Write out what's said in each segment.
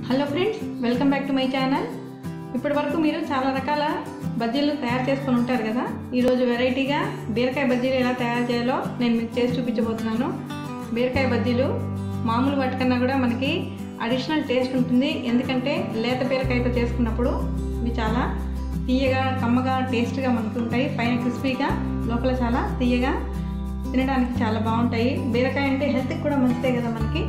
hello friends welcome back to my channel ఇప్పటి వరకు మీరు చాలా రకాల బజ్జీలు తయారు చేసుకొని ఉంటారు కదా ఈరోజు వెరైటీగా బీరకాయ బజ్జీలు ఎలా తయారు చేయాలో నేను మీకు చేసి చూపించబోతున్నాను బీరకాయ బజ్జీలు మామూలు వాటికన్నా కూడా మనకి అడిషనల్ టేస్ట్ ఉంటుంది ఎందుకంటే లేత బీరకాయతో చేసుకున్నప్పుడు ఇవి చాలా తీయగా కమ్మగా టేస్ట్గా మనకు ఉంటాయి పైన క్రిస్పీగా లోపల చాలా తీయగా తినడానికి చాలా బాగుంటాయి బీరకాయ అంటే హెల్త్కి కూడా మంచిదే కదా మనకి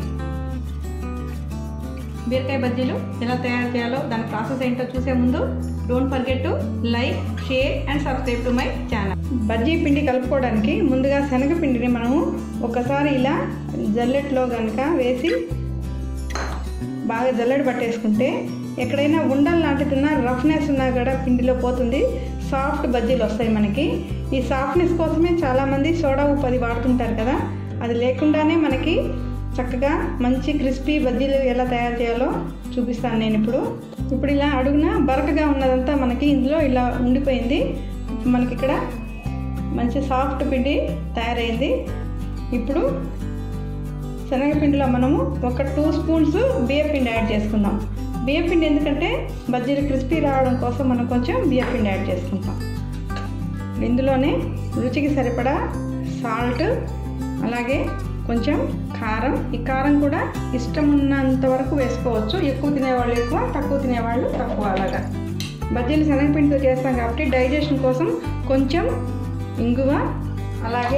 బీరకాయ బజ్జీలు ఎలా తయారు చేయాలో దాని ప్రాసెస్ ఏంటో చూసే ముందు don't forget to like share and subscribe to my channel bajji పిండి కలుపుకోవడానికి ముందుగా శనగపిండిని మనము ఒకసారి ఇలా జల్లెట్లో కనుక వేసి బాగా జల్లెడ పట్టేసుకుంటే ఎక్కడైనా ఉండలు లాంటిదిన్నా రఫ్నెస్ ఉన్నా కూడా పిండిలో పోతుంది సాఫ్ట్ బజ్జీలు వస్తాయి మనకి ఈ సాఫ్ట్నెస్ కోసమే చాలామంది సోడా ఉప్పు అది వాడుతుంటారు కదా అది లేకుండానే మనకి చక్కగా మంచి క్రిస్పీ బజ్జీలు ఎలా తయారు చేయాలో చూపిస్తాను నేను ఇప్పుడు ఇప్పుడు ఇలా అడుగున బరకగా ఉన్నదంతా మనకి ఇందులో ఇలా ఉండిపోయింది మనకి ఇక్కడ మంచి సాఫ్ట్ పిండి తయారైంది ఇప్పుడు శనగపిండిలో మనము ఒక టూ స్పూన్స్ బియ్యపిండి యాడ్ చేసుకుందాం బియ్యపిండి ఎందుకంటే బజ్జీలు క్రిస్పీ రావడం కోసం మనం కొంచెం బియ్యపిండి యాడ్ చేసుకుంటాం ఇందులోనే రుచికి సరిపడా సాల్ట్ అలాగే కొంచెం కారం ఈ కారం కూడా ఇష్టం ఉన్నంత వరకు వేసుకోవచ్చు ఎక్కువ తినేవాళ్ళు ఎక్కువ తక్కువ తినేవాళ్ళు తక్కువ అలాగా బజ్జీలు శనగపిండితో చేస్తాం కాబట్టి డైజెషన్ కోసం కొంచెం ఇంగువ అలాగే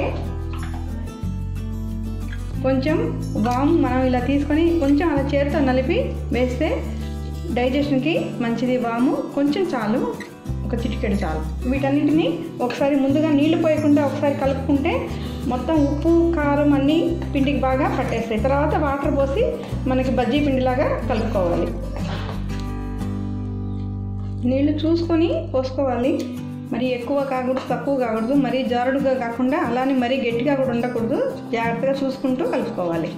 కొంచెం వాము మనం ఇలా తీసుకొని కొంచెం అలా చేతితో నలిపి వేస్తే డైజెషన్కి మంచిది వాము కొంచెం చాలు ఒక చిటికెడు చాలు వీటన్నిటిని ఒకసారి ముందుగా నీళ్లు పోయకుండా ఒకసారి కలుపుకుంటే మొత్తం ఉప్పు కారం అన్నీ పిండికి బాగా పట్టేస్తాయి తర్వాత వాటర్ పోసి మనకి బజ్జీ పిండిలాగా కలుపుకోవాలి నీళ్లు చూసుకొని పోసుకోవాలి మరి ఎక్కువ కాకూడదు తక్కువ కాకూడదు మరీ జారుడుగా కాకుండా అలానే మరీ గట్టిగా కూడా ఉండకూడదు జాగ్రత్తగా చూసుకుంటూ కలుపుకోవాలి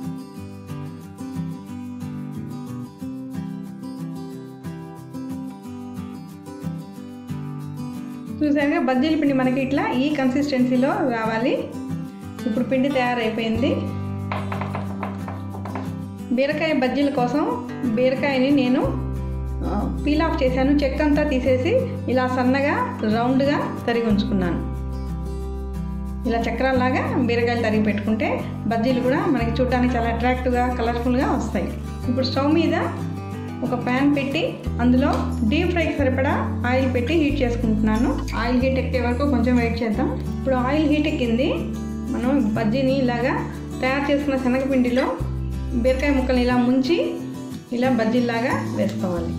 చూసాక బజ్జీల పిండి మనకి ఇట్లా ఈ కన్సిస్టెన్సీలో రావాలి ఇప్పుడు పిండి తయారైపోయింది బీరకాయ బజ్జీల కోసం బీరకాయని నేను పీల్ ఆఫ్ చేశాను చెక్క అంతా తీసేసి ఇలా సన్నగా రౌండ్గా తరిగి ఉంచుకున్నాను ఇలా చక్రాల్లాగా బీరకాయలు తరిగి పెట్టుకుంటే బజ్జీలు కూడా మనకి చూడడానికి చాలా అట్రాక్టివ్గా కలర్ఫుల్గా వస్తాయి ఇప్పుడు స్టవ్ మీద ఒక ప్యాన్ పెట్టి అందులో డీప్ ఫ్రైకి సరిపడా ఆయిల్ పెట్టి హీట్ చేసుకుంటున్నాను ఆయిల్ హీట్ ఎక్కే వరకు కొంచెం వెయిట్ చేద్దాం ఇప్పుడు ఆయిల్ హీట్ ఎక్కింది మనం బజ్జీని ఇలాగా తయారు చేసుకున్న శనగపిండిలో బీరకాయ ముక్కలు ఇలా ముంచి ఇలా బజ్జీలాగా వేసుకోవాలి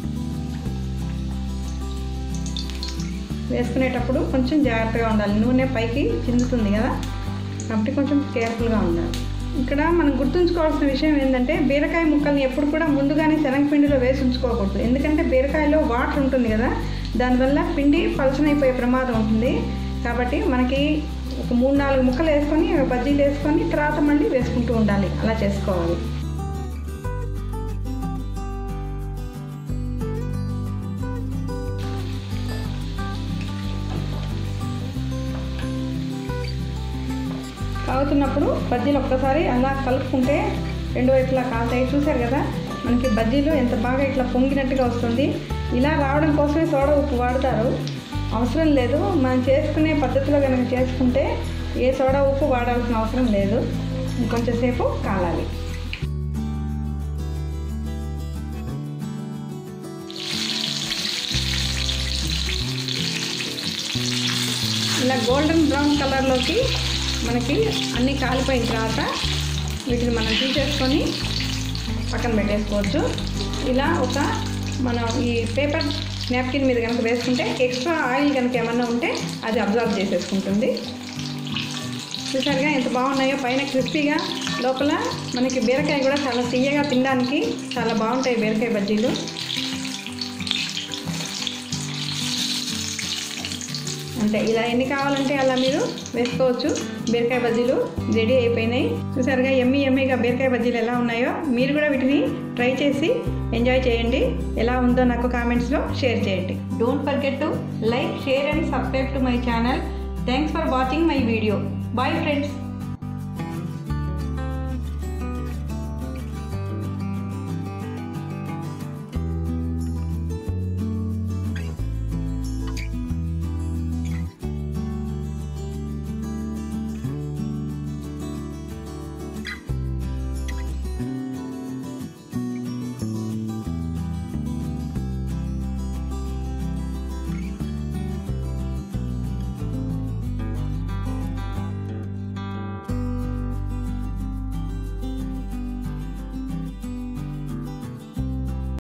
వేసుకునేటప్పుడు కొంచెం జాగ్రత్తగా ఉండాలి నూనె పైకి చిందుతుంది కదా కాబట్టి కొంచెం కేర్ఫుల్గా ఉండాలి ఇక్కడ మనం గుర్తుంచుకోవాల్సిన విషయం ఏంటంటే బీరకాయ ముక్కల్ని ఎప్పుడు కూడా ముందుగానే శనగపిండిలో వేసి ఉంచుకోకూడదు ఎందుకంటే బీరకాయలో వాటర్ ఉంటుంది కదా దానివల్ల పిండి పలచనైపోయే ప్రమాదం ఉంటుంది కాబట్టి మనకి ఒక మూడు నాలుగు ముక్కలు వేసుకొని బజ్జీలు వేసుకొని తర్వాత మళ్ళీ వేసుకుంటూ ఉండాలి అలా చేసుకోవాలి కాగుతున్నప్పుడు బజ్జీలు ఒక్కసారి అలా కలుపుకుంటే రెండు వైపులా కాలుతాయి చూసారు కదా మనకి బజ్జీలు ఎంత బాగా ఇట్లా పొంగినట్టుగా వస్తుంది ఇలా రావడం కోసమే సోడా ఉప్పు వాడతారు అవసరం లేదు మనం చేసుకునే పద్ధతిలో కనుక చేసుకుంటే ఏ సోడా ఉప్పు వాడాల్సిన అవసరం లేదు ఇంకొంచెంసేపు కాలాలి ఇలా గోల్డెన్ బ్రౌన్ కలర్లోకి మనకి అన్నీ కాలిపోయిన తర్వాత వీటిని మనం తీసేసుకొని పక్కన పెట్టేసుకోవచ్చు ఇలా ఒక మనం ఈ పేపర్ నాప్కిన్ మీద కనుక వేసుకుంటే ఎక్స్ట్రా ఆయిల్ కనుక ఏమన్నా ఉంటే అది అబ్జర్వ్ చేసేసుకుంటుంది చూసారుగా ఎంత బాగున్నాయో పైన క్రిస్పీగా లోపల మనకి బీరకాయ కూడా చాలా తీయగా తినడానికి చాలా బాగుంటాయి బీరకాయ బజ్జీలు అంతే ఇలా ఎన్ని కావాలంటే అలా మీరు వేసుకోవచ్చు బీరకాయ బజ్జీలు రెడీ అయిపోయినాయి చూసారుగా ఎమ్మి ఎమ్మిగా బీరకాయ బజ్జీలు ఎలా ఉన్నాయో మీరు కూడా వీటిని ట్రై చేసి ఎంజాయ్ చేయండి ఎలా ఉందో నాకు కామెంట్స్లో షేర్ చేయండి don't forget to like share and subscribe to my channel thanks for watching my video bye friends